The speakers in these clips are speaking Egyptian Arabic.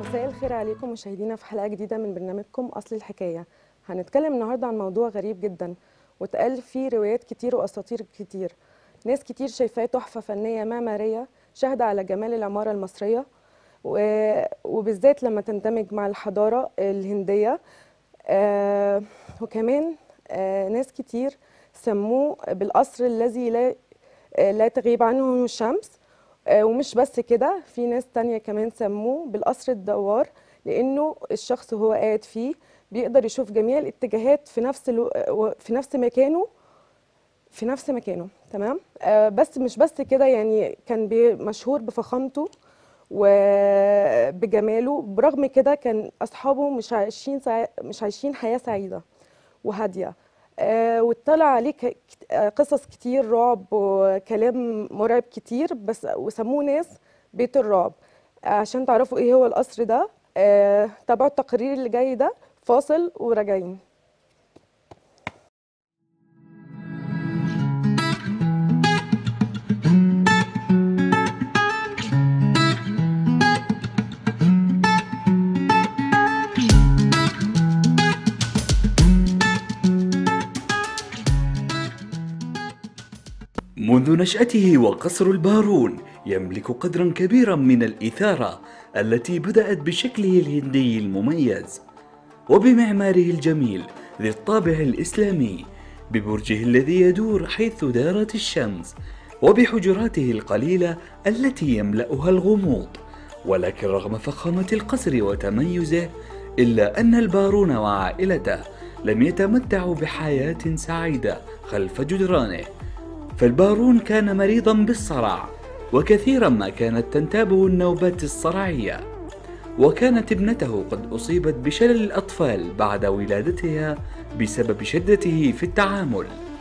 مساء الخير عليكم مشاهدينا في حلقة جديدة من برنامجكم أصل الحكاية هنتكلم النهاردة عن موضوع غريب جدا واتقال فيه روايات كتير وأساطير كتير ناس كتير شايفاه تحفة فنية معمارية شاهدة على جمال العمارة المصرية و- وبالذات لما تندمج مع الحضارة الهندية آه، وكمان آه، ناس كتير سموه بالقصر الذي لا آه، لا تغيب عنه الشمس آه، ومش بس كده في ناس تانية كمان سموه بالقصر الدوار لأنه الشخص وهو قاعد فيه بيقدر يشوف جميع الاتجاهات في نفس الو... و- في نفس مكانه في نفس مكانه تمام آه بس مش بس كده يعني كان بي- مشهور بفخامته وبجماله برغم كده كان أصحابه مش عايشين سع... مش عايشين حياة سعيدة وهادية آه واطلع عليه ك... كت- آه، قصص كتير رعب وكلام مرعب كتير بس وسموه ناس بيت الرعب آه، عشان تعرفوا ايه هو القصر ده آه تابعوا التقرير اللي جاي ده فاصل وراجعين منذ نشأته وقصر البارون يملك قدرا كبيرا من الإثارة التي بدأت بشكله الهندي المميز وبمعماره الجميل ذي الطابع الإسلامي ببرجه الذي يدور حيث دارت الشمس وبحجراته القليلة التي يملأها الغموض ولكن رغم فخامة القصر وتميزه إلا أن البارون وعائلته لم يتمتعوا بحياة سعيدة خلف جدرانه فالبارون كان مريضا بالصرع وكثيرا ما كانت تنتابه النوبات الصرعية وكانت ابنته قد أصيبت بشلل الأطفال بعد ولادتها بسبب شدته في التعامل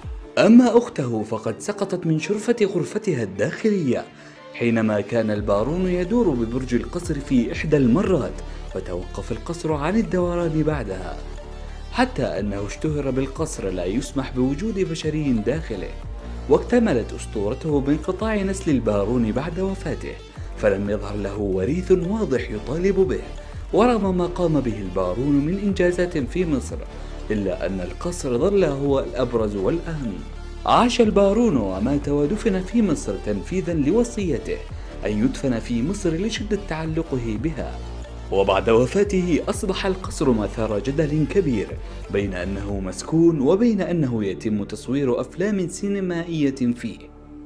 أما أخته فقد سقطت من شرفة غرفتها الداخلية حينما كان البارون يدور ببرج القصر في إحدى المرات وتوقف القصر عن الدوران بعدها حتى أنه اشتهر بالقصر لا يسمح بوجود بشري داخله واكتملت أسطورته بانقطاع نسل البارون بعد وفاته فلم يظهر له وريث واضح يطالب به ورغم ما قام به البارون من إنجازات في مصر إلا أن القصر ظل هو الأبرز والأهم عاش البارون ومات ودفن في مصر تنفيذا لوصيته أن يدفن في مصر لشدة تعلقه بها وبعد وفاته أصبح القصر مثار جدل كبير بين أنه مسكون وبين أنه يتم تصوير أفلام سينمائية فيه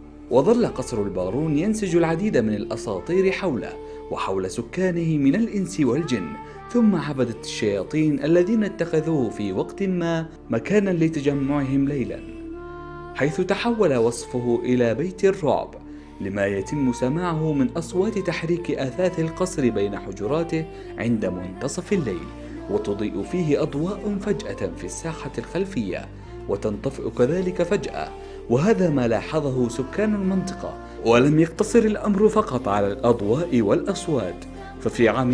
وظل قصر البارون ينسج العديد من الأساطير حوله وحول سكانه من الإنس والجن ثم عبدة الشياطين الذين اتخذوه في وقت ما مكانا لتجمعهم ليلا حيث تحول وصفه إلى بيت الرعب لما يتم سماعه من أصوات تحريك آثاث القصر بين حجراته عند منتصف الليل وتضيء فيه أضواء فجأة في الساحة الخلفية وتنطفئ كذلك فجأة وهذا ما لاحظه سكان المنطقة ولم يقتصر الأمر فقط على الأضواء والأصوات ففي عام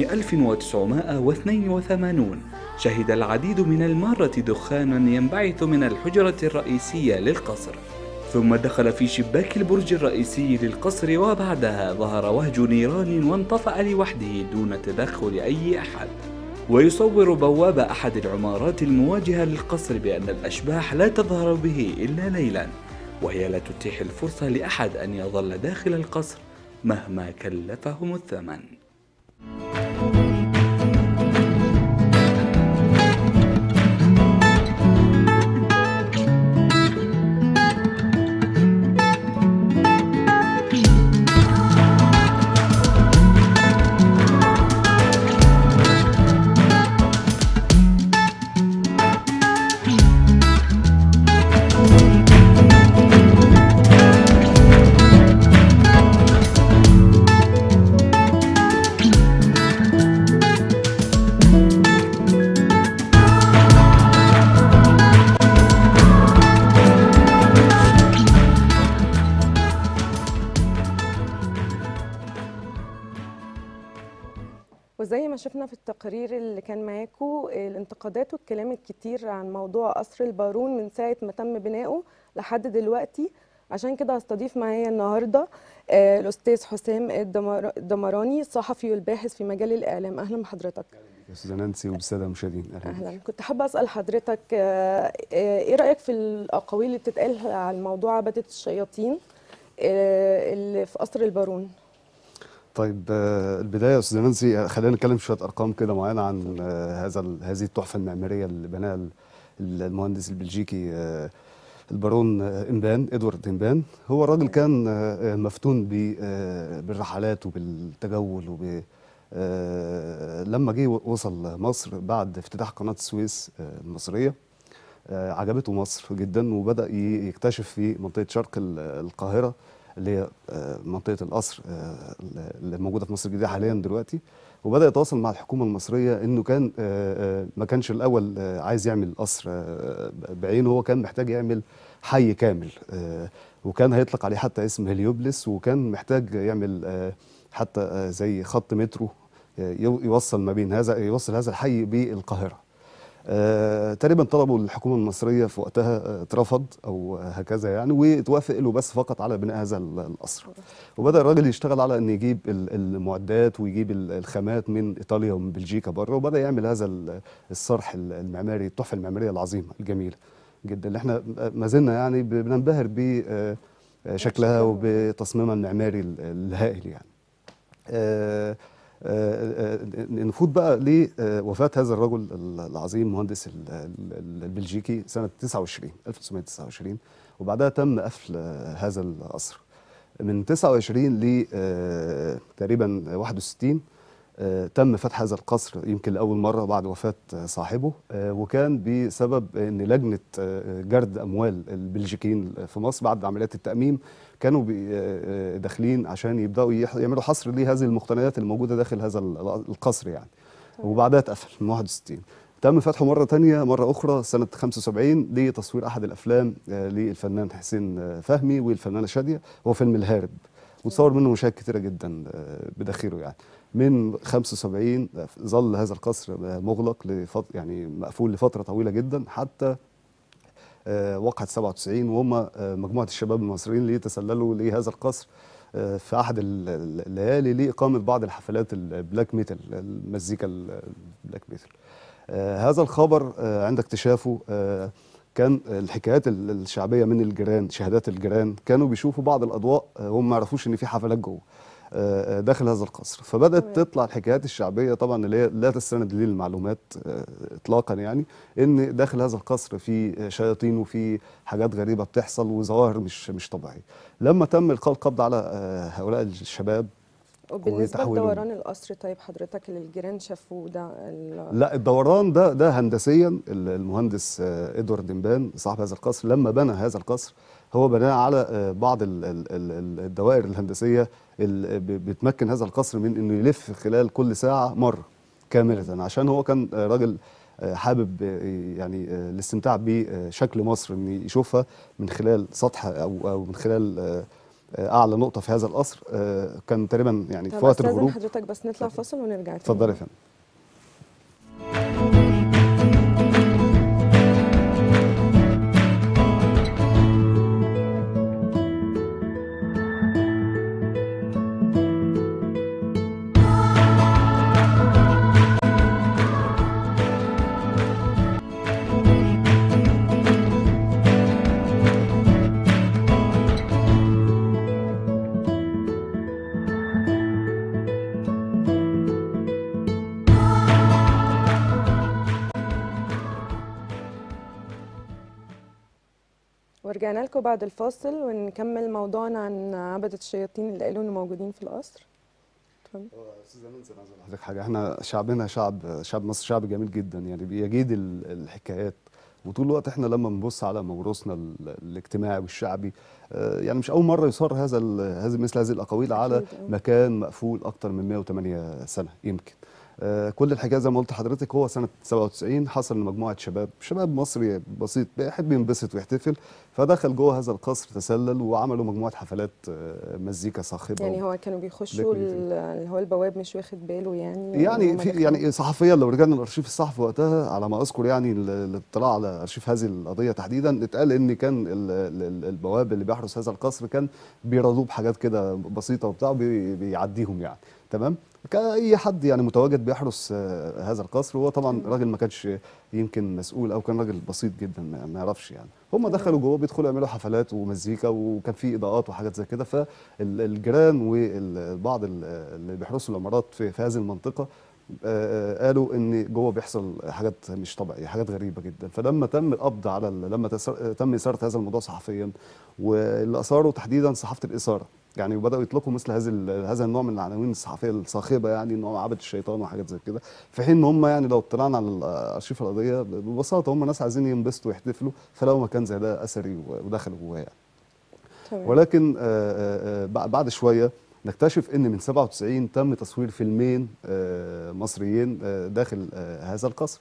1982 شهد العديد من المارة دخانا ينبعث من الحجرة الرئيسية للقصر ثم دخل في شباك البرج الرئيسي للقصر وبعدها ظهر وهج نيران وانطفأ لوحده دون تدخل أي أحد ويصور بواب أحد العمارات المواجهة للقصر بأن الأشباح لا تظهر به إلا ليلا وهي لا تتيح الفرصة لأحد أن يظل داخل القصر مهما كلفهم الثمن وزي ما شفنا في التقرير اللي كان معاكم الانتقادات والكلام الكتير عن موضوع قصر البارون من ساعة ما تم بنائه لحد دلوقتي عشان كده هستضيف معايا النهارده آه، الاستاذ حسام الدمر- الدمراني الصحفي والباحث في مجال الاعلام اهلا بحضرتك يا استاذه نانسي وبالساده المشاهدين اهلا كنت حابه اسال حضرتك آه، آه، ايه رايك في الاقاويل اللي بتتقال على موضوع عباده الشياطين آه، اللي في قصر البارون طيب آه، البدايه يا استاذه نانسي آه، خلينا نتكلم شويه ارقام كده معينه عن آه، هذا ال- هذه التحفه المعماريه اللي بناها ال- المهندس البلجيكي آه، البارون آه، إمبان إدوارد إمبان هو الراجل كان آه، آه، مفتون ب- آه، بالرحلات وبالتجول وب آه، لما جه وصل مصر بعد افتتاح قناة السويس آه، المصرية آه، عجبته مصر جدا وبدأ ي- يكتشف في منطقة شرق ال- القاهرة اللي هي آه، منطقة القصر آه، اللي موجودة في مصر الجديدة حاليا دلوقتي وبدأ يتواصل مع الحكومة المصرية انه كان آه، آه، ما كانش الاول آه، عايز يعمل قصر آه، بعينه هو كان محتاج يعمل حي كامل آه، وكان هيطلق عليه حتى اسم هليوبلس وكان محتاج يعمل آه، حتى آه، زي خط مترو آه، يو- يوصل ما بين هذا يوصل هذا الحي بالقاهرة آه، تقريبا طلبوا الحكومه المصريه في وقتها آه، اترفض او هكذا يعني واتوافق له بس فقط على بناء هذا ال- القصر وبدا الراجل يشتغل على ان يجيب ال- المعدات ويجيب ال- الخامات من ايطاليا ومن بلجيكا بره وبدا يعمل هذا ال- الصرح ال- المعماري التحفه المعماريه العظيمه الجميله جدا اللي احنا ما زلنا يعني ب- بننبهر بشكلها وبتصميمها المعماري ال- الهائل يعني آه، آه، آه، نفوت بقى لوفاة هذا الرجل العظيم مهندس ال- ال- البلجيكي سنة 29 1929 وبعدها تم قفل آه، هذا القصر من 29 ل آه، تقريبا 61 آه، تم فتح هذا القصر يمكن لأول مرة بعد وفاة آه، صاحبه آه، وكان بسبب أن لجنة آه، جرد أموال البلجيكيين في مصر بعد عمليات التأميم كانوا بي- آه، آه، داخلين عشان يبدأوا يح- يعملوا حصر لهذه المقتنيات الموجودة داخل هذا ال- القصر يعني وبعدها اتقفل من 61 تم فتحه مرة تانية مرة أخرى سنة 75 لتصوير أحد الأفلام آه، للفنان حسين آه، فهمي والفنانة شادية هو فيلم الهارب وتصور منه مشاهد كتيرة جدا آه، بداخله يعني من 75 ظل هذا القصر آه، مغلق لفت يعني مقفول لفترة طويلة جدا حتى آه، وقعة 97 وهم آه، مجموعة الشباب المصريين اللي تسللوا لهذا القصر آه، في أحد ال- ال- الليالي لإقامة بعض الحفلات البلاك ميتال المزيكا ال- البلاك ميتال آه، هذا الخبر آه، عند اكتشافه آه، كان الحكايات ال- الشعبية من الجيران شهادات الجيران كانوا بيشوفوا بعض الأضواء آه، هم ما يعرفوش إن في حفلات جوه آه، داخل هذا القصر فبدات تمام. تطلع الحكايات الشعبيه طبعا اللي هي لا تستند للمعلومات آه، اطلاقا يعني ان داخل هذا القصر في شياطين وفي حاجات غريبه بتحصل وظواهر مش مش طبيعيه لما تم القاء القبض على آه، هؤلاء الشباب وبالنسبه وتحويله. لدوران القصر طيب حضرتك اللي الجيران شافوه ده ال- لا الدوران ده ده هندسيا ال- المهندس آه، ادوارد ديمبان صاحب هذا القصر لما بنى هذا القصر هو بناه على آه، بعض ال- ال- ال- الدوائر الهندسيه اللي ب- بتمكن هذا القصر من انه يلف خلال كل ساعه مره كامله عشان هو كان آه، راجل آه، حابب آه، يعني آه، الاستمتاع بشكل مصر ان يشوفها من خلال سطح او او من خلال آه، آه، اعلى نقطه في هذا القصر آه، كان تقريبا يعني طب في وقت استاذن الغروب حضرتك بس نطلع فاصل ونرجع تاني اتفضل يا فندم ورجعنا لكم بعد الفاصل ونكمل موضوعنا عن عبدة الشياطين اللي قالوا انه موجودين في القصر اتفضل. استاذ نانسي انا عايز اقول لحضرتك حاجه احنا شعبنا شعب شعب مصر شعب جميل جدا يعني بيجيد ال- الحكايات وطول الوقت احنا لما بنبص على موروثنا ال- الاجتماعي والشعبي آه، يعني مش اول مره يصار هذا ال- هذه مثل هذه الاقاويل على أكيد، آه. مكان مقفول اكتر من 108 سنه يمكن آه، كل الحكايه زي ما قلت لحضرتك هو سنه 97 حصل ان مجموعه شباب شباب مصري بسيط بيحب ينبسط ويحتفل فدخل جوه هذا القصر تسلل وعملوا مجموعه حفلات آه، مزيكا صاخبه يعني و- هو كانوا بيخشوا بيكون ال- اللي هو البواب مش واخد باله يعني إن يعني هما في داخلين. يعني صحفيا لو رجعنا للارشيف الصحفي وقتها على ما اذكر يعني ال- الاطلاع على ارشيف هذه القضيه تحديدا اتقال ان كان ال- ال- ال- البواب اللي بيحرس هذا القصر كان بيرضوه بحاجات كده بسيطه وبتاع بي- بيعديهم يعني تمام كاي حد يعني متواجد بيحرس آه، هذا القصر وهو طبعا راجل ما كانش يمكن مسؤول او كان راجل بسيط جدا ما ما يعرفش يعني هم دخلوا جوه بيدخلوا يعملوا حفلات ومزيكا وكان في اضاءات وحاجات زي كده فالجيران وبعض اللي بيحرسوا العمارات في في هذه المنطقه آه، قالوا ان جوه بيحصل حاجات مش طبيعيه حاجات غريبه جدا فلما تم القبض على ال- لما تسر- تم اثاره هذا الموضوع صحفيا واللي اثاره تحديدا صحافه الاثاره يعني وبداوا يطلقوا مثل هذه ال- هذا النوع من العناوين الصحفيه الصاخبه يعني ان هو عبد الشيطان وحاجات زي كده في حين ان هم يعني لو اطلعنا على ارشيف القضيه ببساطه هم ناس عايزين ينبسطوا ويحتفلوا فلقوا مكان زي ده اثري ودخلوا جواه يعني. تمام. ولكن آه، آه، آه، بع- بعد شويه نكتشف ان من 97 تم تصوير فيلمين آه، مصريين آه، داخل آه، هذا القصر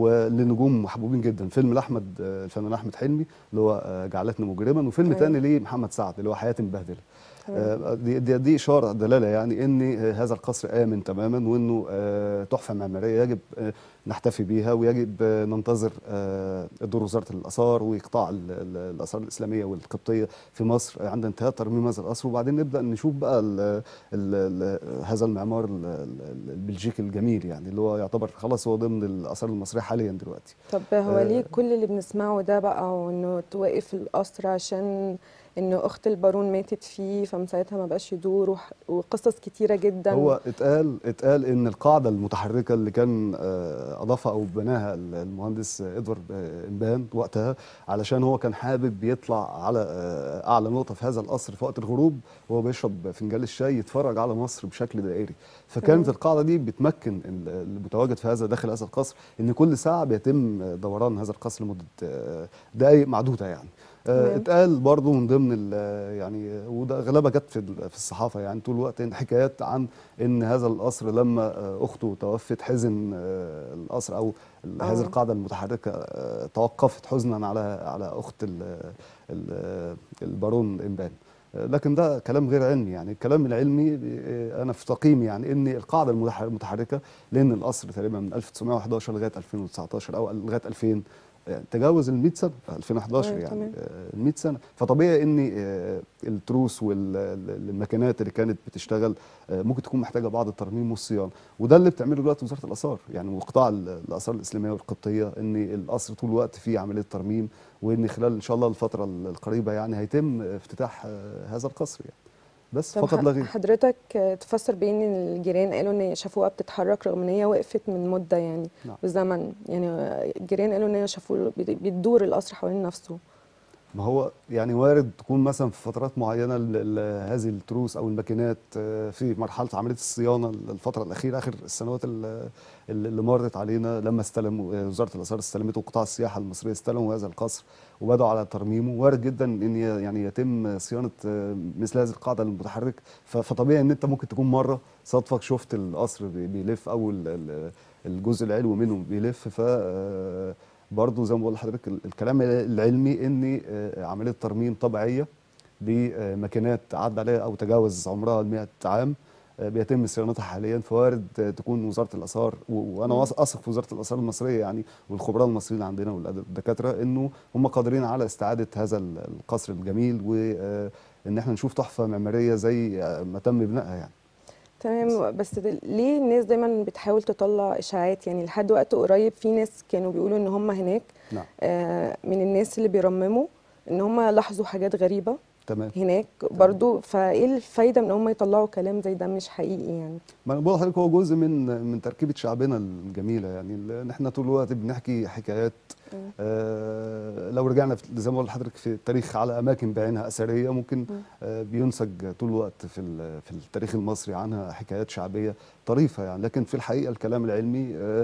ولنجوم محبوبين جدا فيلم لاحمد آه، الفنان احمد حلمي اللي هو آه، جعلتني مجرما وفيلم أيوة. تاني ليه محمد سعد اللي هو حياتي مبهدله آه، دي, دي, دي اشاره دلاله يعني ان آه، هذا القصر امن تماما وانه آه، تحفه معماريه يجب آه، نحتفي بيها ويجب آه، ننتظر آه، دور وزاره الاثار واقطاع ال- ال- الاثار الاسلاميه والقبطيه في مصر عند انتهاء ترميم هذا القصر وبعدين نبدا نشوف بقى ال ال ال هذا المعمار ال- ال- البلجيكي الجميل يعني اللي هو يعتبر خلاص هو ضمن الاثار المصريه حاليا دلوقتي طب هو آه، ليه كل اللي بنسمعه ده بقى وانه توقف القصر عشان انه اخت البارون ماتت فيه فمن ساعتها ما بقاش يدور وح- وقصص كتيره جدا هو اتقال اتقال ان القاعده المتحركه اللي كان آه، اضافها او بناها المهندس ادوارد آه، امبان وقتها علشان هو كان حابب يطلع على آه، اعلى نقطه في هذا القصر في وقت الغروب وهو بيشرب فنجان الشاي يتفرج على مصر بشكل دائري فكانت تمام. القاعده دي بتمكن ال- المتواجد في هذا داخل هذا القصر ان كل ساعه بيتم دوران هذا القصر لمده آه، دقائق معدوده يعني آه، تمام. اتقال برضو من ضمن ال- يعني وده اغلبها جت في ال- في الصحافه يعني طول الوقت إن حكايات عن ان هذا القصر لما آه، اخته توفت حزن آه، القصر او ال- هذه آه. القاعده المتحركه آه، توقفت حزنا على على اخت ال- ال- البارون امبان آه، لكن ده كلام غير علمي يعني الكلام العلمي آه، انا في تقييمي يعني ان القاعده المتح- المتحركه لان القصر تقريبا من 1911 لغايه 2019 او لغايه 2000 آه، تجاوز ال 100 سنه 2011 أيوة، يعني تمام. ال 100 سنه فطبيعي ان آه، التروس والماكينات اللي كانت بتشتغل آه، ممكن تكون محتاجه بعض الترميم والصيانه وده اللي بتعمله دلوقتي وزاره الاثار يعني وقطاع ال- الاثار الاسلاميه والقبطيه ان القصر طول الوقت فيه عمليه ترميم وان خلال ان شاء الله الفتره ال- القريبه يعني هيتم افتتاح آه، هذا القصر يعني بس طب فقط لا ح- غير حضرتك آه، تفسر بين إن الجيران قالوا ان شافوها بتتحرك رغم ان هي وقفت من مده يعني نعم. بزمن يعني آه، الجيران قالوا ان هي شافوا بي- بتدور القصر حوالين نفسه ما هو يعني وارد تكون مثلا في فترات معينه ال- ال- هذه التروس او الماكينات آه، في مرحله عمليه الصيانه الفتره الاخيره اخر السنوات ال- اللي مرت علينا لما استلموا آه، وزاره الاثار استلمته وقطاع السياحه المصريه استلموا هذا القصر وبداوا على ترميمه وارد جدا ان ي- يعني يتم صيانه آه، مثل هذه القاعده المتحرك ف- فطبيعي ان انت ممكن تكون مره صادفك شفت القصر بي- بيلف او ال- ال- الجزء العلوي منه بيلف ف آه، برضه زي ما بقول لحضرتك ال- الكلام العلمي ان آه، عمليه ترميم طبيعيه بماكينات عدى عليها او تجاوز عمرها ال 100 عام آه، بيتم صيانتها حاليا فوارد آه، تكون وزاره الاثار و- وانا واثق اثق في وزاره الاثار المصريه يعني والخبراء المصريين عندنا والدكاتره انه هم قادرين على استعاده هذا ال- القصر الجميل وان احنا نشوف تحفه معماريه زي آه، ما تم بنائها يعني تمام بس دل- ليه الناس دايما بتحاول تطلع اشاعات يعني لحد وقت قريب في ناس كانوا بيقولوا ان هم هناك نعم آه، من الناس اللي بيرمموا ان هم لاحظوا حاجات غريبه تمام هناك برضو فايه الفايده من ان هم يطلعوا كلام زي ده مش حقيقي يعني ما انا بقول لحضرتك هو جزء من من تركيبه شعبنا الجميله يعني ان احنا طول الوقت بنحكي حكايات آه لو رجعنا في- زي ما بقول لحضرتك في التاريخ على اماكن بعينها اثريه ممكن آه بينسج طول الوقت في ال- في التاريخ المصري عنها حكايات شعبيه طريفه يعني لكن في الحقيقه الكلام العلمي آه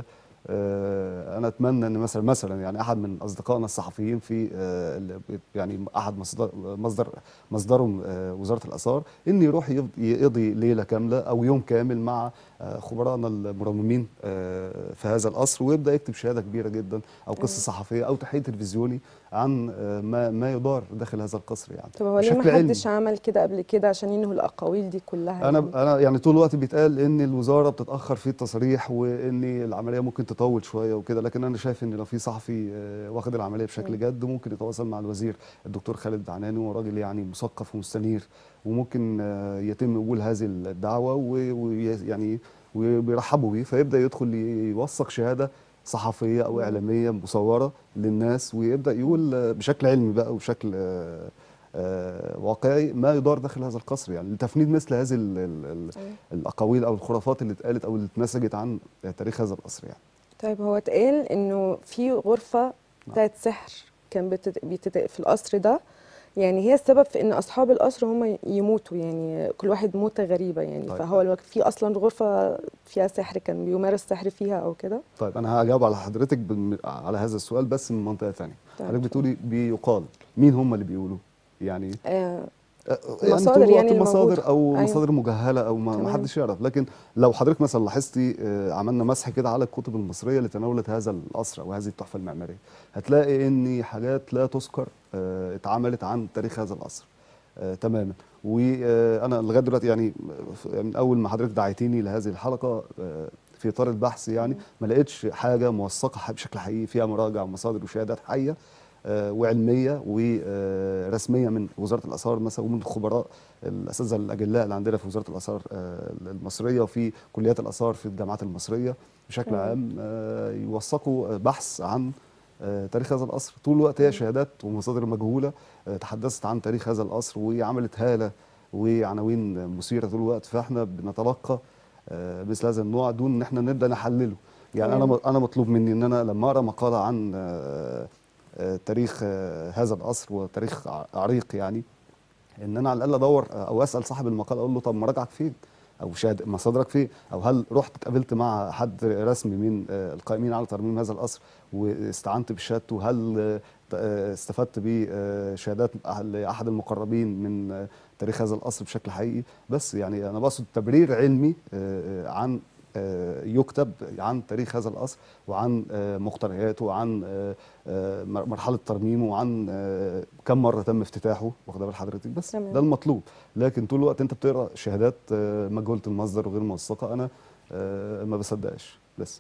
آه، انا اتمنى ان مثلا مثلا يعني احد من اصدقائنا الصحفيين في آه، اللي بي- يعني احد مصدر مصدر مصدرهم آه، وزاره الاثار ان يروح يفض- يقضي ليله كامله او يوم كامل مع آه، خبرائنا المرممين آه، في هذا القصر ويبدا يكتب شهاده كبيره جدا او قصه صحفيه او تحقيق تلفزيوني عن آه، ما ما يدار داخل هذا القصر يعني طب هو ليه بشكل ما علمي. حدش عمل كده قبل كده عشان ينهوا الاقاويل دي كلها انا يعني؟ انا يعني طول الوقت بيتقال ان الوزاره بتتاخر في التصريح وان العمليه ممكن تطول شويه وكده لكن انا شايف ان لو في صحفي آه، واخد العمليه بشكل جد ممكن يتواصل مع الوزير الدكتور خالد عناني وهو راجل يعني مثقف ومستنير وممكن آه، يتم قبول هذه الدعوه ويعني وبيرحبوا بيه فيبدا يدخل يوثق شهاده صحفيه او اعلاميه مصوره للناس ويبدا يقول آه، بشكل علمي بقى وبشكل آه، آه، واقعي ما يدار داخل هذا القصر يعني لتفنيد مثل هذه ال ال ال أيوة. الاقاويل او الخرافات اللي اتقالت او اللي اتنسجت عن تاريخ هذا القصر يعني طيب هو اتقال انه في غرفه بتاعت سحر كان بتت... بتت... في القصر ده يعني هي السبب في ان اصحاب القصر هم يموتوا يعني كل واحد موته غريبه يعني طيب. فهو الوقت في اصلا غرفه فيها سحر كان بيمارس سحر فيها او كده طيب انا هجاوب على حضرتك بالم- على هذا السؤال بس من منطقه ثانيه طيب. حضرتك بتقولي بيقال مين هم اللي بيقولوا يعني آه آه، المصادر طول الوقت يعني مصادر الموجودة. او أيوة. مصادر مجهله او ما ما تمام. حدش يعرف لكن لو حضرتك مثلا لاحظتي آه، عملنا مسح كده على الكتب المصريه اللي تناولت هذا القصر او هذه التحفه المعماريه هتلاقي ان حاجات لا تذكر آه، اتعملت عن تاريخ هذا القصر آه، تماما وانا لغايه دلوقتي يعني ف- من اول ما حضرتك دعيتيني لهذه الحلقه آه، في اطار البحث يعني ما لقيتش حاجه موثقه ح- بشكل حقيقي فيها مراجع ومصادر وشهادات حيه آه، وعلميه ورسميه من وزاره الاثار مثلا ومن الخبراء الاساتذه الاجلاء اللي عندنا في وزاره الاثار آه، المصريه وفي كليات الاثار في الجامعات المصريه بشكل مم. عام آه، يوثقوا بحث عن آه، تاريخ هذا القصر طول الوقت هي شهادات ومصادر مجهوله آه، تحدثت عن تاريخ هذا القصر وعملت هاله وعناوين مثيره طول الوقت فاحنا بنتلقى آه، مثل هذا النوع دون ان احنا نبدا نحلله يعني انا تمام. انا مطلوب مني ان انا لما اقرا مقاله عن آه، آه، تاريخ آه، هذا القصر وتاريخ ع- عريق يعني ان انا على الاقل ادور آه، او اسال صاحب المقاله اقول له طب مراجعك فين او شاهد مصادرك فين او هل رحت اتقابلت مع حد رسمي من آه، القائمين على ترميم هذا القصر واستعنت بشهادته هل آه، ت- آه، استفدت بشهادات لاحد المقربين من آه، تاريخ هذا القصر بشكل حقيقي بس يعني انا بقصد تبرير علمي آه، آه، عن آه، يكتب عن تاريخ هذا القصر وعن آه، مقتنياته وعن آه، آه، مر- مرحله ترميمه وعن آه، كم مره تم افتتاحه واخد بال حضرتك بس تمام. ده المطلوب لكن طول الوقت انت بتقرا شهادات آه، مجهوله المصدر وغير موثقه انا آه، ما بصدقهاش بس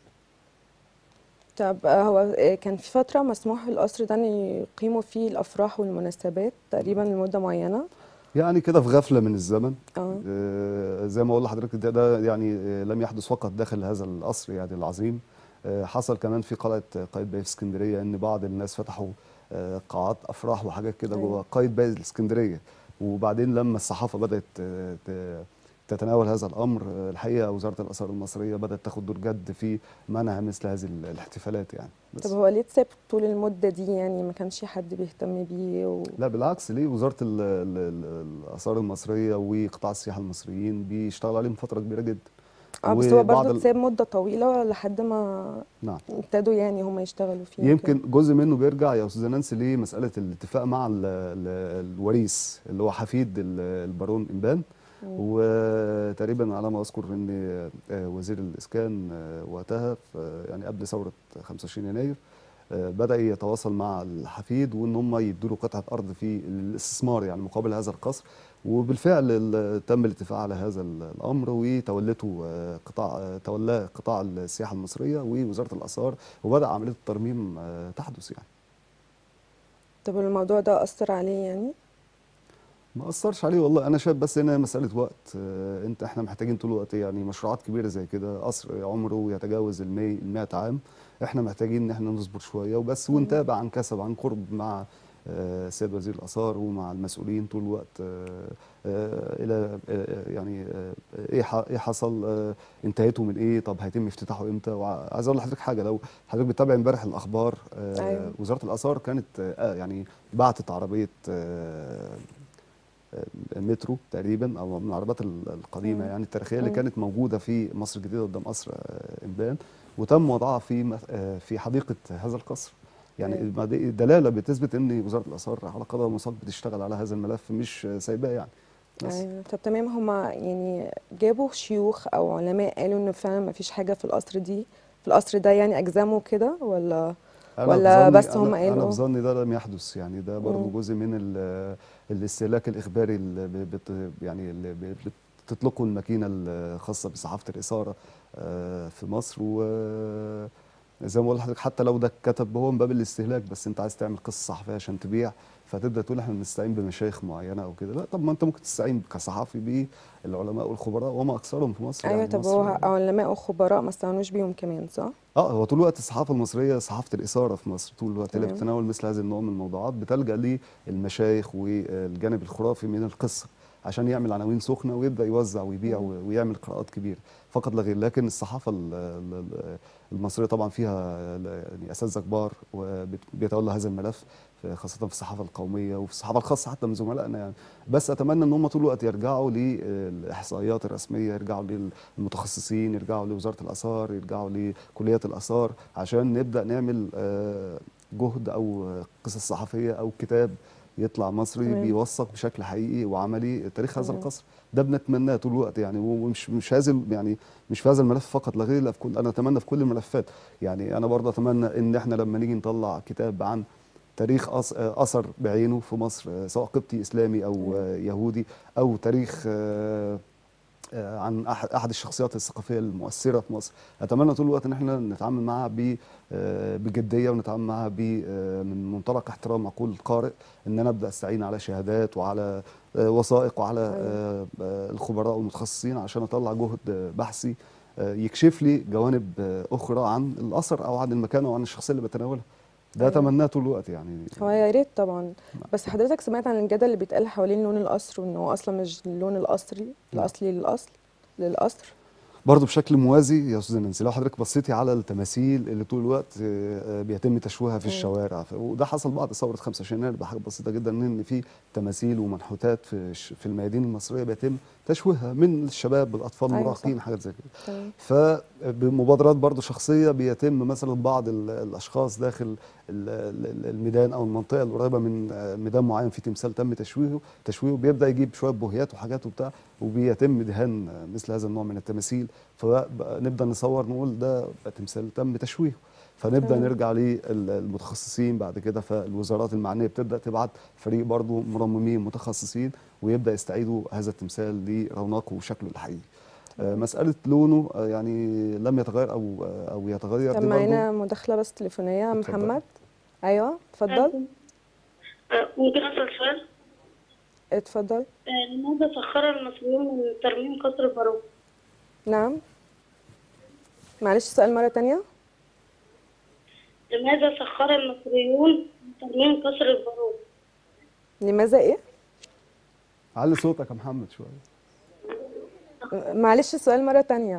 طب آه، هو آه، كان في فتره مسموح للقصر ده ان يقيموا فيه الافراح والمناسبات تقريبا لمده معينه يعني كده في غفله من الزمن اه آه، زي ما اقول لحضرتك ده, ده يعني آه، لم يحدث فقط داخل هذا القصر يعني العظيم آه، حصل كمان في قلعه قايتباي في اسكندريه ان بعض الناس فتحوا آه، قاعات افراح وحاجات كده أيوة. جوه قايتباي الاسكندريه وبعدين لما الصحافه بدات آه، ت- تتناول هذا الامر آه، الحقيقه وزاره الاثار المصريه بدات تاخد دور جد في منع مثل هذه ال- الاحتفالات يعني بس طب هو ليه اتساب طول المده دي يعني ما كانش حد بيهتم بيه و... لا بالعكس ليه وزاره ال ال ال الاثار المصريه وقطاع السياحه المصريين بيشتغلوا عليهم فتره كبيره جدا اه بس هو وبعض برضه ال- اتساب مده طويله لحد ما نعم ابتدوا يعني هم يشتغلوا فيه يمكن جزء منه بيرجع يا استاذه نانسي لمساله الاتفاق مع ال ال الوريث اللي هو حفيد ال- البارون امبان وتقريبا على ما اذكر ان آه، وزير الاسكان آه، وقتها في- يعني قبل ثوره 25 يناير آه، بدا يتواصل مع الحفيد وان هم يدوا له قطعه ارض في الاستثمار يعني مقابل هذا القصر وبالفعل ال- تم الاتفاق على هذا ال- الامر وتولته آه، قطاع آه، تولاه قطاع السياحه المصريه ووزاره الاثار وبدا عمليه الترميم آه، تحدث يعني طب الموضوع ده اثر عليه يعني ما اثرش عليه والله انا شايف بس هنا مساله وقت آه، انت احنا محتاجين طول الوقت يعني مشروعات كبيره زي كده قصر عمره يتجاوز ال 100 ال 100 عام احنا محتاجين ان احنا نصبر شويه وبس ونتابع عن كسب عن قرب مع آه، السيد وزير الاثار ومع المسؤولين طول الوقت آه، آه، الى آه، يعني آه، ايه ح- ايه حصل آه، انتهيتوا من ايه طب هيتم افتتاحه امتى وعايز اقول لحضرتك حاجه لو حضرتك بتتابع امبارح الاخبار آه، أيوة. وزاره الاثار كانت آه، يعني بعتت عربيه آه، مترو تقريبا او من العربات ال- القديمه مم. يعني التاريخيه اللي مم. كانت موجوده في مصر الجديده قدام قصر آه، انبان وتم وضعها في م- آه، في حديقه هذا القصر يعني تمام. ما دي دلاله بتثبت ان وزاره الاثار على قدم وساق بتشتغل على هذا الملف مش آه، سايباه يعني بس أيوة. طب تمام هما يعني جابوا شيوخ او علماء قالوا ان فعلا ما فيش حاجه في القصر دي في القصر ده يعني اجزموا كده ولا أنا ولا بظني- بس هم أنا- انا قالوا؟ بظني ده لم يحدث يعني ده برضه مم. جزء من ال- الاستهلاك الاخباري اللي ب- بت يعني اللي ب- بتطلقه الماكينه الخاصه بصحافه الاثاره آه، في مصر وزي ما بقول لحضرتك حتى لو ده اتكتب هو من باب الاستهلاك بس انت عايز تعمل قصه صحفيه عشان تبيع فتبدا تقول احنا بنستعين بمشايخ معينه او كده لا طب ما انت ممكن تستعين كصحفي بالعلماء والخبراء وما اكثرهم في مصر ايوه يعني طب مصر هو علماء وخبراء ما استعنوش بيهم كمان صح؟ اه هو طول الوقت الصحافه المصريه صحافه الاثاره في مصر طول الوقت اللي تمام. بتتناول مثل هذه النوع من الموضوعات بتلجا للمشايخ والجانب الخرافي من القصه عشان يعمل عناوين سخنه ويبدا يوزع ويبيع مم. و- ويعمل قراءات كبيره فقط لا غير لكن الصحافه ال- ال- ال- المصريه طبعا فيها يعني اساتذه كبار وبيتولى هذا الملف في- خاصه في الصحافه القوميه وفي الصحافه الخاصه حتى من زملائنا يعني بس اتمنى ان هم طول الوقت يرجعوا للاحصائيات الرسميه يرجعوا للمتخصصين يرجعوا لوزاره الاثار يرجعوا لكليات الاثار عشان نبدا نعمل آه، جهد او قصص صحفيه او كتاب يطلع مصري تمام. بيوثق بشكل حقيقي وعملي تاريخ هذا تمام. القصر ده بنتمناه طول الوقت يعني ومش مش هذا ال- يعني مش في هذا الملف فقط لا غير لا في كل انا اتمنى في كل الملفات يعني انا برضه اتمنى ان احنا لما نيجي نطلع كتاب عن تاريخ أث- آه، اثر بعينه في مصر آه، سواء قبطي اسلامي او آه، يهودي او تاريخ آه، آه، عن أح- احد الشخصيات الثقافيه المؤثره في مصر اتمنى طول الوقت ان احنا نتعامل معها ب آه، بجديه ونتعامل معها ب آه، من منطلق احترام عقول القارئ ان انا ابدا استعين على شهادات وعلى آه، وثائق وعلى آه، آه، الخبراء والمتخصصين عشان اطلع جهد آه، بحثي آه، يكشف لي جوانب آه، اخرى عن الاثر او عن المكان او عن الشخصيه اللي بتناولها ده أيوة. اتمناه طول الوقت يعني هو يا ريت طبعا بس حضرتك سمعت عن الجدل اللي بيتقال حوالين لون القصر وان هو اصلا مش اللون القصري الاصلي للاصل للقصر برضه بشكل موازي يا استاذ نانسي لو حضرتك بصيتي على التماثيل اللي طول الوقت آه، آه، بيتم تشويهها في مم. الشوارع ف- وده حصل بعد ثوره 25 يناير بحاجه بسيطه جدا ان في تماثيل ومنحوتات في الش- في الميادين المصريه بيتم تشويهها من الشباب الاطفال أيوة المراهقين صح. حاجات زي كده تمام فبمبادرات برضو شخصية بيتم مثلا بعض ال- الأشخاص داخل ال- ال- الميدان أو المنطقة القريبة من آه، ميدان معين في تمثال تم تشويهه تشويهه بيبدأ يجيب شوية بوهيات وحاجات وبتاع وبيتم دهان آه، مثل هذا النوع من التماثيل فنبدأ نصور نقول ده بقى تمثال تم تشويهه فنبدا تمام. نرجع للمتخصصين بعد كده فالوزارات المعنيه بتبدا تبعت فريق برضو مرممين متخصصين ويبدا يستعيدوا هذا التمثال لرونقه وشكله الحقيقي آه، مسألة لونه آه، يعني لم يتغير أو آه، أو يتغير طب دي معانا برضو مداخلة بس تليفونية يا اتفضل. محمد ايوه اتفضل آه، ممكن أسأل سؤال؟ اتفضل آه، لماذا سخر المصريون من ترميم قصر البارون؟ نعم معلش سؤال مرة تانية لماذا سخر المصريون من ترميم قصر البارون؟ لماذا ايه علي صوتك يا محمد شوية معلش السؤال مرة تانية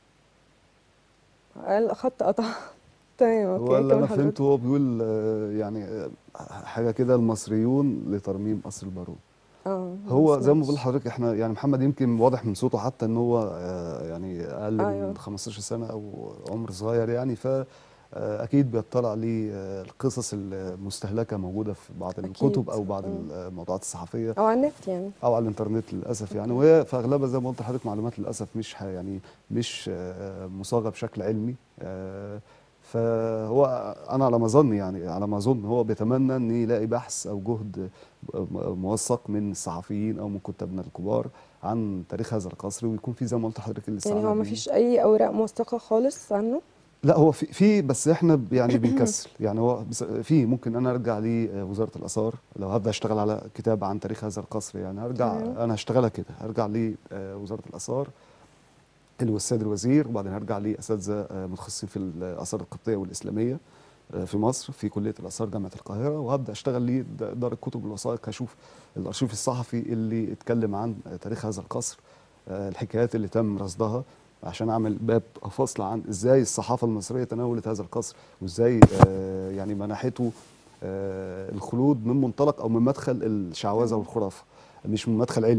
الخط قطع تمام اوكي هو اللي كمل أنا حضرتك. فهمته هو بيقول آه، يعني آه، حاجة كده المصريون لترميم قصر البارون اه هو زي ما سمعتش. بقول لحضرتك احنا يعني محمد يمكن واضح من صوته حتى ان هو آه، يعني اقل أيوة. من 15 سنه او عمر صغير يعني ف آه، اكيد بيطلع للقصص المستهلكه موجوده في بعض أكيد. الكتب او بعض مم. الموضوعات الصحفيه او على النت يعني او على الانترنت للاسف يعني وهي في اغلبها زي ما قلت لحضرتك معلومات للاسف مش ح- يعني مش آه، مصاغه بشكل علمي آه، فهو انا على ما اظن يعني على ما اظن هو بيتمنى ان يلاقي بحث او جهد م- موثق من الصحفيين او من كتابنا الكبار عن تاريخ هذا القصر ويكون في زي ما قلت لحضرتك يعني الاستعانه هو ما بيه. فيش اي اوراق موثقة خالص عنه لا هو في في بس احنا ب- يعني بنكسل يعني هو بس- في ممكن انا ارجع لوزاره الاثار لو هبدا اشتغل على كتاب عن تاريخ هذا القصر يعني هرجع تمام. انا هشتغلها كده هرجع لوزاره الاثار اللي هو السيد الوزير وبعدين هرجع لاساتذه آه، متخصصين في الاثار القبطيه والاسلاميه آه، في مصر في كليه الاثار جامعه القاهره وهبدا اشتغل لي د- دار الكتب والوثائق هشوف الارشيف الصحفي اللي اتكلم عن آه، تاريخ هذا القصر آه، الحكايات اللي تم رصدها عشان اعمل باب فصل عن ازاي الصحافه المصريه تناولت هذا القصر وازاي آه، يعني منحته آه، الخلود من منطلق او من مدخل الشعوذه والخرافه مش من مدخل علمي يعني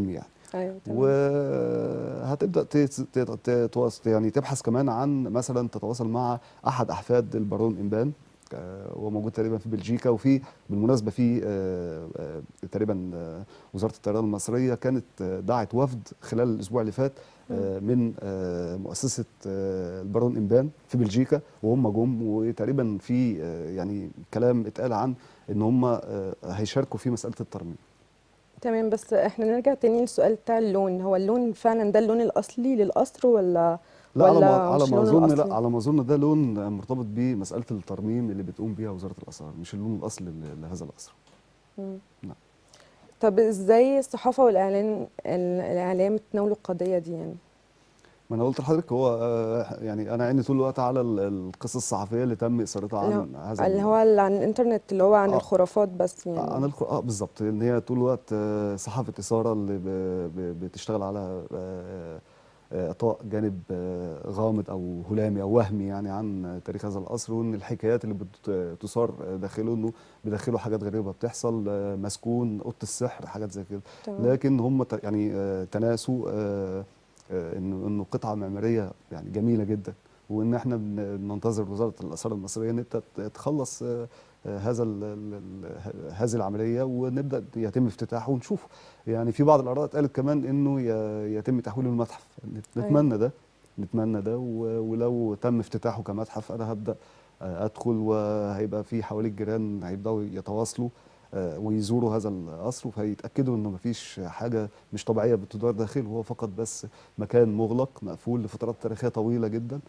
ايوه تمام وهتبدا تت- تت- تتواصل يعني تبحث كمان عن مثلا تتواصل مع احد احفاد البارون امبان آه، هو موجود تقريبا في بلجيكا وفي بالمناسبه في آه، آه، تقريبا آه، وزاره الطيران المصريه كانت آه، دعت وفد خلال الاسبوع اللي فات آه، من آه، مؤسسه آه، البارون امبان في بلجيكا وهم جم وتقريبا في آه، يعني كلام اتقال عن ان هم آه، هيشاركوا في مساله الترميم تمام بس احنا نرجع تاني للسؤال بتاع اللون هو اللون فعلا ده اللون الاصلي للقصر ولا لا على ولا ما على مش ما اللون اظن الأصلي؟ لا على ما اظن ده لون مرتبط بمساله الترميم اللي بتقوم بيها وزاره الاثار مش اللون الاصلي ل- لهذا القصر طب ازاي الصحافه والاعلان ال- الاعلام تناولوا القضيه دي يعني ما انا قلت لحضرتك هو آه، يعني انا عيني طول الوقت على ال- القصص الصحفيه اللي تم اثارتها اللي عن هو- هذا اللي ال- هو اللي عن الانترنت اللي هو عن آه. الخرافات بس يعني عن الخ... اه بالظبط ان هي طول الوقت آه، صحافه اثاره اللي ب... ب... بتشتغل على آه، آه، اعطاء جانب آه، غامض او هلامي او وهمي يعني عن تاريخ هذا القصر وان الحكايات اللي بتثار داخله انه بداخله حاجات غريبه بتحصل آه، مسكون اوضه السحر حاجات زي كده تمام. لكن هم ت- يعني آه، تناسوا آه، آه، انه انه قطعه معماريه يعني جميله جدا وان احنا بن- بننتظر وزاره الاثار المصريه ان انت ت- تخلص آه، آه، هذا ال- ال- ال- هذه العمليه ونبدا يتم افتتاحه ونشوفه يعني في بعض الاراء قالت كمان انه ي- يتم تحويله لمتحف نت- أيوة. نتمنى ده نتمنى ده و- ولو تم افتتاحه كمتحف انا هبدا آه، ادخل وهيبقى في حوالي الجيران هيبداوا يتواصلوا آه، ويزوروا هذا القصر فيتاكدوا انه مفيش حاجه مش طبيعيه بتدار داخله هو فقط بس مكان مغلق مقفول لفترات تاريخيه طويله جدا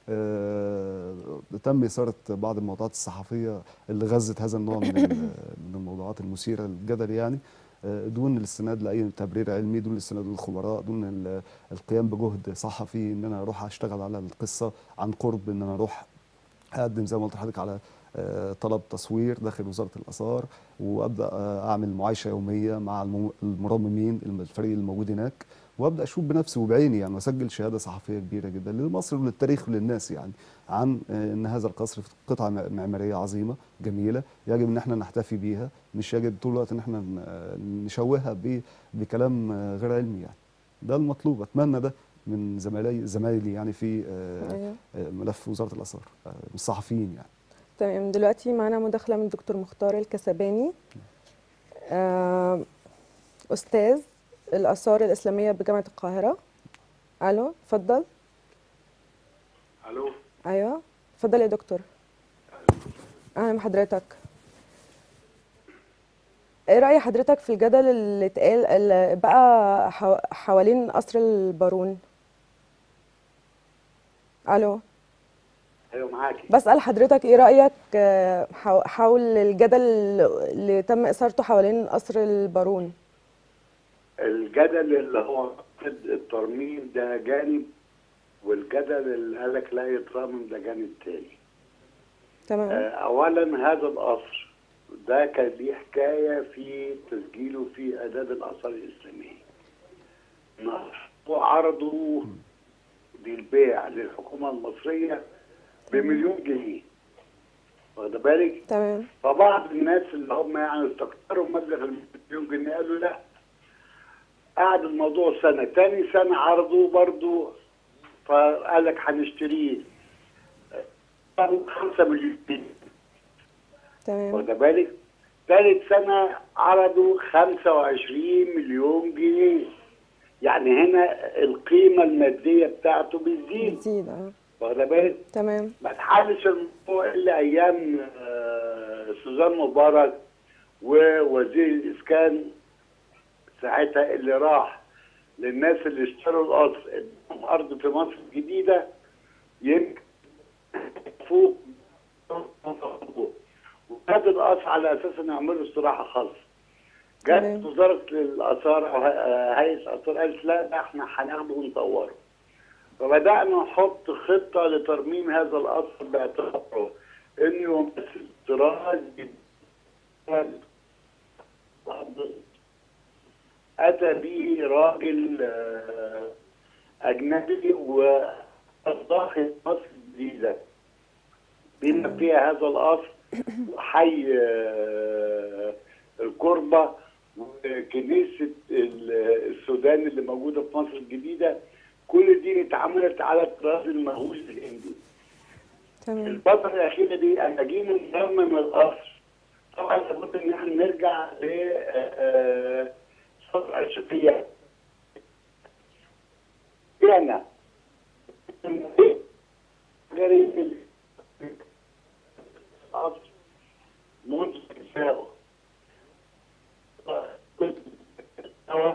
آه، تم إثارة بعض الموضوعات الصحفية اللي غزت هذا النوع من ال- من الموضوعات المثيرة للجدل يعني آه، دون الاستناد لأي تبرير علمي دون الاستناد للخبراء دون ال- القيام بجهد صحفي إن أنا أروح أشتغل على القصة عن قرب إن أنا أروح اقدم زي ما قلت لحضرتك على آه، طلب تصوير داخل وزاره الاثار وابدا آه، اعمل معايشه يوميه مع الم- المرممين الم- الفريق الموجود هناك وابدا اشوف بنفسي وبعيني يعني واسجل شهاده صحفيه كبيره جدا لمصر وللتاريخ وللناس يعني عن آه، ان هذا القصر قطعه م- معماريه عظيمه جميله يجب ان احنا نحتفي بيها مش يجب طول الوقت ان احنا ن- آه، نشوهها ب- بكلام آه، غير علمي يعني ده المطلوب اتمنى ده من زملائي زمايلي يعني في آه، أيوة. آه، ملف وزاره الاثار آه، الصحفيين يعني تمام دلوقتي معانا مداخلة من الدكتور مختار الكسباني آه، أستاذ الآثار الإسلامية بجامعة القاهرة ألو اتفضل الو أيوه اتفضل يا دكتور أهلا بحضرتك إيه رأي حضرتك في الجدل اللي اتقال اللي بقى حو- حوالين قصر البارون ألو ايوه معاكي بسأل حضرتك ايه رأيك آه، حو- حول الجدل اللي تم إثارته حوالين قصر البارون الجدل اللي هو الترميم ده جانب والجدل اللي قال لك لا يترمم ده جانب تاني تمام آه، اولا هذا القصر ده كان ليه حكايه في تسجيله في اداب الاثار الاسلاميه وعرضوا للبيع للحكومه المصريه بمليون جنيه واخد بالك تمام فبعض الناس اللي هم يعني استكتروا مبلغ المليون جنيه قالوا لا قعد الموضوع سنة تاني سنة عرضوه برضو فقال لك هنشتريه خمسة مليون جنيه تمام واخد بالك تالت سنة عرضوا خمسة وعشرين مليون جنيه يعني هنا القيمة المادية بتاعته بتزيد بتزيد اه واخد بالك تمام ما اتحلش الموضوع الا ايام آه، سوزان مبارك ووزير الاسكان ساعتها اللي راح للناس اللي اشتروا القصر ادهم ارض في مصر الجديده يمكن فوق وهذا القصر على اساس انه يعملوا استراحه خاصه جت تمام. وزاره الاثار او هي- هيئه الاثار قالت لا ده احنا هناخده ونطوره فبدأنا نحط خطة لترميم هذا القصر باعتباره انه يمثل طراز جديد. أتى به راجل آه، أجنبي وضاخل مصر الجديدة بما فيها هذا القصر وحي آه، الكربة وكنيسه ال- السودان اللي موجوده في مصر الجديده كل دي اتعملت على الطراز المهووس الهندي. تمام الفتره الاخيره دي اما جينا نرمم القصر طبعا لابد ان احنا نرجع ل آه، فتره عشقيه. يعني غريب القصر منذ انشائه. هو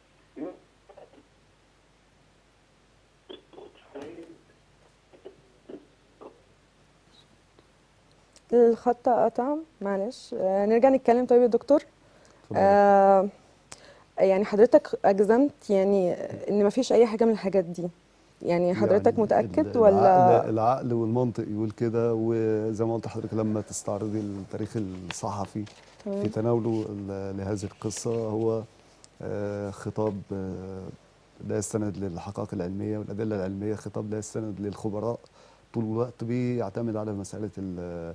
الخط قطع معلش آه نرجع نتكلم طيب يا دكتور اتفضل. آه يعني حضرتك أجزمت يعني إن مفيش أي حاجة من الحاجات دي يعني حضرتك يعني متأكد ال- ولا العقل, العقل والمنطق يقول كده وزي ما قلت لحضرتك لما تستعرضي التاريخ الصحفي تمام. في تناوله ال- لهذه القصة هو آه، خطاب آه، لا يستند للحقائق العلمية والأدلة العلمية خطاب لا يستند للخبراء طول الوقت بيعتمد على مسألة ال-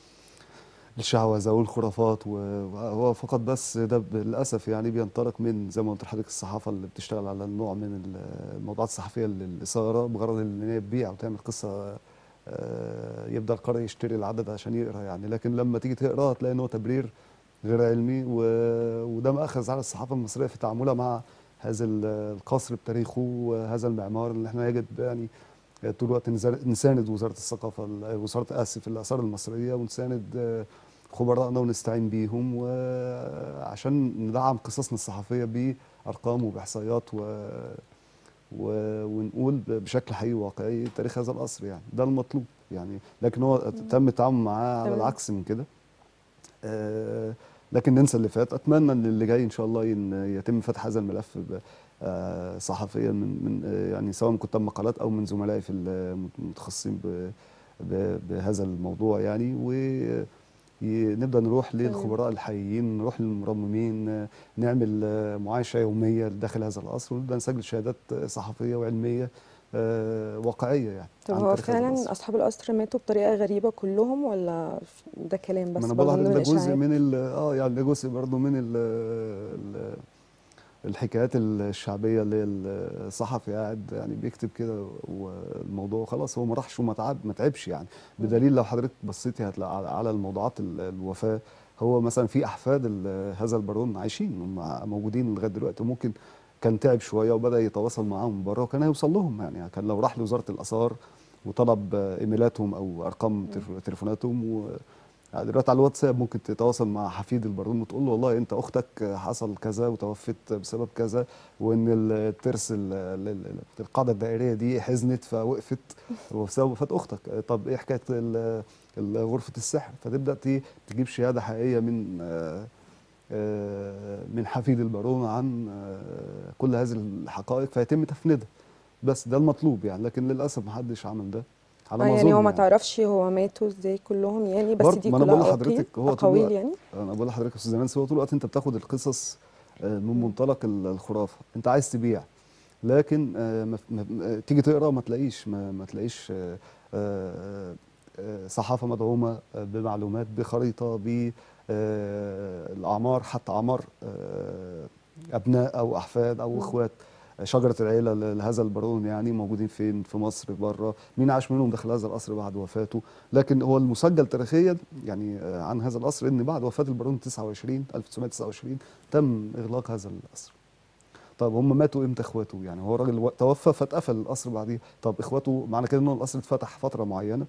الشعوذة والخرافات و- وهو فقط بس ده للأسف يعني بينطلق من زي ما قلت لحضرتك الصحافة اللي بتشتغل على النوع من ال- الموضوعات الصحفية للإثارة بغرض إن هي تبيع وتعمل قصة آه، يبدأ القارئ يشتري العدد عشان يقرا يعني لكن لما تيجي تقرا تلاقي إن هو تبرير غير علمي و- وده مأخذ على الصحافة المصرية في تعاملها مع هذا ال- القصر بتاريخه وهذا المعمار اللي احنا يجب يعني طول الوقت نزار- نساند وزارة الثقافة ال- وزارة آسف الآثار المصرية ونساند آه، خبرائنا ونستعين بيهم وعشان ندعم قصصنا الصحفية بأرقام وبإحصائيات و و... ونقول بشكل حقيقي واقعي تاريخ هذا القصر يعني ده المطلوب يعني لكن هو تم التعامل معاه على تمام. العكس من كده آه، لكن ننسى اللي فات اتمنى ان اللي جاي ان شاء الله ين- يتم فتح هذا الملف ب- آه، صحفيا من من آه، يعني سواء من كتاب مقالات او من زملائي في المتخصصين ب- ب- بهذا الموضوع يعني ونبدا نروح للخبراء الحقيقيين نروح للمرممين آه، نعمل آه، معايشه يوميه داخل هذا القصر ونبدا نسجل شهادات آه، صحفيه وعلميه آه، واقعيه يعني طب عن هو تاريخ هذا فعلا القصر. أصحاب القصر ماتوا بطريقة غريبة كلهم ولا ده كلام بس ما انا بقول برضه لحضرتك من ده جزء الإشاعات؟ من ال- اه يعني ده جزء برضه من ال ال الحكايات الشعبيه اللي هي الصحفي قاعد يعني بيكتب كده والموضوع خلاص هو ما راحش وما تعب ما تعبش يعني بدليل لو حضرتك بصيتي هتلاقي على- على الموضوعات ال- الوفاه هو مثلا في احفاد ال- هذا البارون عايشين هم موجودين لغايه دلوقتي وممكن كان تعب شويه وبدا يتواصل معاهم بره وكان هيوصل لهم يعني كان لو راح لوزاره الاثار وطلب آه، ايميلاتهم او ارقام تليف- تليفوناتهم و يعني دلوقتي على الواتساب ممكن تتواصل مع حفيد البارون وتقول له والله انت اختك حصل كذا وتوفت بسبب كذا وان الترس ال- ال- ال- القاعده الدائريه دي حزنت فوقفت وبسبب وفاه اختك طب ايه حكايه ال- ال- غرفه السحر فتبدا ت- تجيب شهاده حقيقيه من آه، آه، من حفيد البارون عن آه، كل هذه الحقائق فيتم تفنيدها بس ده المطلوب يعني لكن للاسف محدش عمل ده على آه ما يعني اظن هو ما يعني. تعرفش هو ماتوا ازاي كلهم يعني بس برضه دي ما أنا كلها بقول أقاويل لحضرتك هو طول أقاويل الوقت- يعني انا بقول لحضرتك يا استاذ نانسي هو طول الوقت انت بتاخد القصص آه، من منطلق ال- الخرافه انت عايز تبيع لكن آه، ما- ما- تيجي تقرا ما تلاقيش ما, ما تلاقيش آه، آه، آه، صحافه مدعومه آه، بمعلومات بخريطه بالاعمار حتى اعمار آه، ابناء او احفاد او اخوات شجره العيله ل- لهذا البارون يعني موجودين فين في مصر بره مين عاش منهم داخل هذا القصر بعد وفاته لكن هو المسجل تاريخيا يعني آه، عن هذا القصر ان بعد وفاه البارون 29 1929 تم اغلاق هذا القصر طب هم ماتوا امتى اخواته يعني هو الراجل و- توفى فاتقفل القصر بعديه طب اخواته معنى كده ان هو القصر اتفتح فتره معينه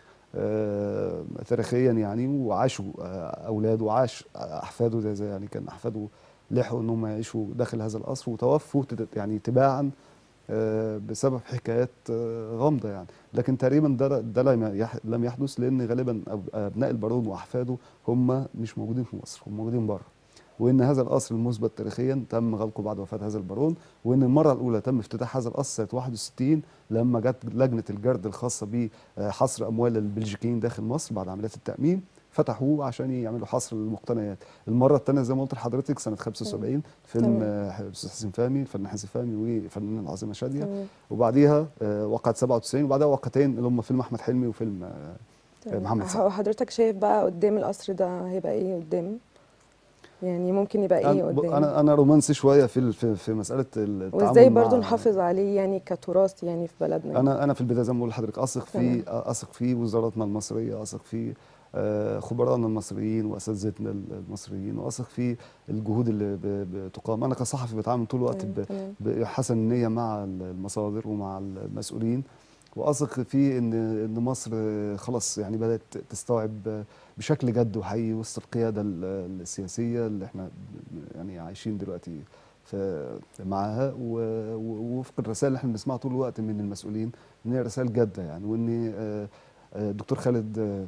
آه، تاريخيا يعني وعاشوا آه، اولاده وعاش آه، احفاده زي زي يعني كان احفاده لحقوا ان هم يعيشوا داخل هذا القصر وتوفوا تت- يعني تباعا آه، بسبب حكايات آه، غامضه يعني لكن تقريبا ده ده لم يح- لم يحدث لان غالبا أب- ابناء البارون واحفاده هم مش موجودين في مصر هم موجودين بره وان هذا القصر المثبت تاريخيا تم غلقه بعد وفاه هذا البارون وان المره الاولى تم افتتاح هذا القصر سنه 61 لما جت لجنه الجرد الخاصه بحصر اموال البلجيكيين داخل مصر بعد عمليات التامين فتحوه عشان يعملوا حصر للمقتنيات المره الثانيه زي ما قلت لحضرتك سنه 75 فيلم تمام. آه، استاذ حسين فهمي الفنان حسين فهمي والفنانه العظيمه شاديه تمام. وبعديها آه، وقعت 97 وبعدها وقعتين اللي هم فيلم احمد حلمي وفيلم آه، تمام. محمد سعد. هو حضرتك شايف بقى قدام القصر ده هيبقى ايه قدام يعني ممكن يبقى ايه انا ب- قدام انا انا رومانسي شويه في ال- في, في مساله التعامل وازاي برضو مع- نحافظ عليه يعني كتراث يعني في بلدنا انا انا في البدايه زي ما بقول لحضرتك اثق في تمام. اثق في وزاراتنا المصريه اثق في آه، خبرائنا المصريين واساتذتنا المصريين واثق في الجهود اللي ب- بتقام انا كصحفي بتعامل طول الوقت أيوة، ب- تمام. بحسن النيه مع المصادر ومع المسؤولين واثق في ان ان مصر خلاص يعني بدات تستوعب بشكل جد وحقيقي وسط القياده ال- السياسيه اللي احنا يعني عايشين دلوقتي في معاها و- و- ووفق الرسائل اللي احنا بنسمعها طول الوقت من المسؤولين ان هي رسائل جاده يعني وان آه، آه، الدكتور خالد آه،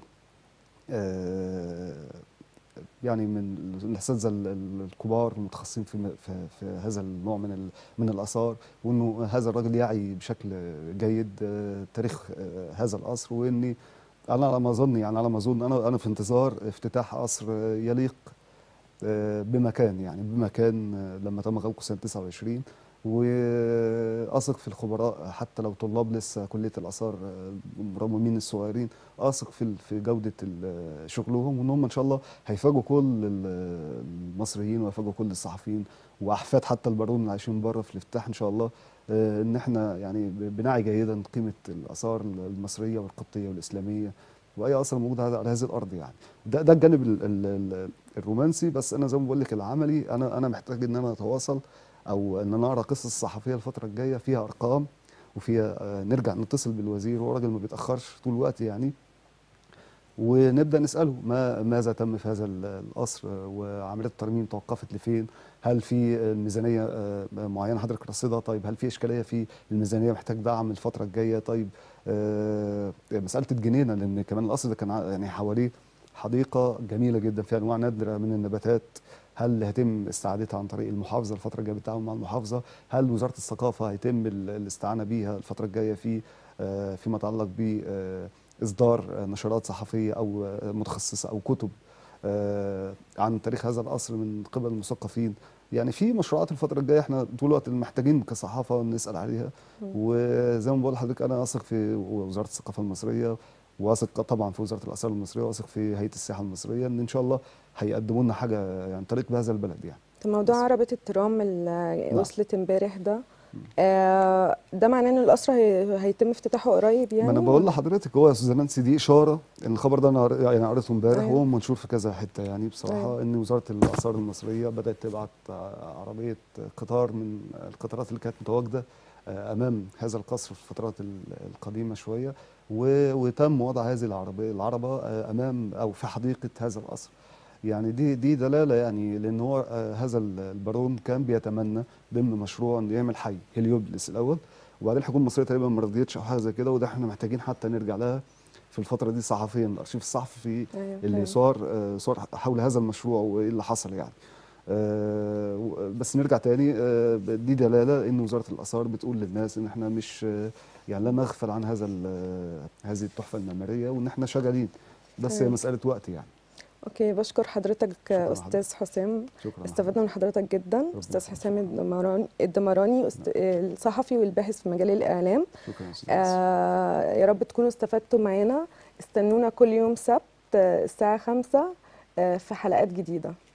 آه، يعني من الاساتذه ال- ال- الكبار المتخصصين في م- في, في هذا النوع من ال- من الاثار وانه هذا الراجل يعي بشكل جيد آه، تاريخ آه، هذا القصر واني انا على ما اظن يعني على ما اظن انا انا في انتظار افتتاح قصر آه، يليق آه، بمكان يعني بمكان آه، لما تم غلقه سنه 29 واثق في الخبراء حتى لو طلاب لسه كليه الاثار آه، المرممين الصغيرين اثق في ال- في جوده ال- شغلهم وان هم ان شاء الله هيفاجئوا كل ال- المصريين ويفاجئوا كل الصحفيين واحفاد حتى البارون اللي عايشين بره في الافتتاح ان شاء الله آه، ان احنا يعني ب- بنعي جيدا قيمه الاثار المصريه والقبطيه والاسلاميه واي اثر موجود على على هذه الارض يعني ده ده الجانب ال ال ال الرومانسي بس انا زي ما بقول لك العملي انا انا محتاج ان انا اتواصل او ان انا اقرا قصص صحفيه الفتره الجايه فيها ارقام وفيها آه، نرجع نتصل بالوزير وهو راجل ما بيتاخرش طول الوقت يعني ونبدا نساله ما ماذا تم في هذا ال- القصر آه، وعمليه الترميم توقفت لفين هل في آه، ميزانيه آه، معينه حضرتك رصدها طيب هل في اشكاليه في الميزانيه محتاج دعم الفتره الجايه طيب آه، مساله الجنينه لان كمان القصر ده كان ع- يعني حواليه حديقه جميله جدا فيها انواع نادره من النباتات هل هيتم استعادتها عن طريق المحافظه الفتره الجايه بالتعاون مع المحافظه هل وزاره الثقافه هيتم ال- الاستعانه بيها الفتره الجايه في آه، فيما يتعلق ب آه، اصدار آه، نشرات صحفيه او آه، متخصصه او كتب آه، عن تاريخ هذا القصر من قبل المثقفين يعني في مشروعات الفتره الجايه احنا طول الوقت محتاجين كصحافه نسال عليها وزي ما بقول لحضرتك انا اثق في وزاره الثقافه المصريه واثق طبعا في وزاره الاثار المصريه واثق في هيئه السياحه المصريه ان ان شاء الله هيقدموا لنا حاجه يعني تليق بهذا البلد يعني طب موضوع بس. عربة الترام اللي نعم. وصلت امبارح ده آه ده معناه ان القصر هي... هيتم افتتاحه قريب يعني ما انا بقول لحضرتك هو يا استاذ نانسي دي اشاره ان الخبر ده انا قر- يعني قريته امبارح أيوة. وهو منشور في كذا حته يعني بصراحه أيوة. ان وزاره الاثار المصريه بدات تبعت ع- عربيه قطار من القطارات اللي كانت متواجده آه، امام هذا القصر في الفترات ال- القديمه شويه و- وتم وضع هذه العربيه العربه آه، امام او في حديقه هذا القصر يعني دي دي دلاله يعني لان هو آه، هذا ال- البارون كان بيتمنى ضمن مشروع انه يعمل حي هليوبلس الاول وبعدين الحكومه المصريه تقريبا ما رضيتش او حاجه زي كده وده احنا محتاجين حتى نرجع لها في الفتره دي صحفيا الارشيف الصحفي أيوة، اللي أيوة. صار آه، صار حول هذا المشروع وايه اللي حصل يعني آه، و- بس نرجع تاني آه، دي دلاله ان وزاره الاثار بتقول للناس ان احنا مش آه، يعني لا نغفل عن هذا ال- هذه التحفه المعماريه وان احنا شغالين بس هي تمام. مساله وقت يعني اوكي بشكر حضرتك شكراً استاذ حسام شكرا استفدنا من حضرتك جدا استاذ يخليك. حسام الدمراني الدمراني أست... الصحفي والباحث في مجال الاعلام شكرا يا أستاذ نانسي. آه يا رب تكونوا استفدتوا معانا استنونا كل يوم سبت آه، الساعه 5 آه، في حلقات جديده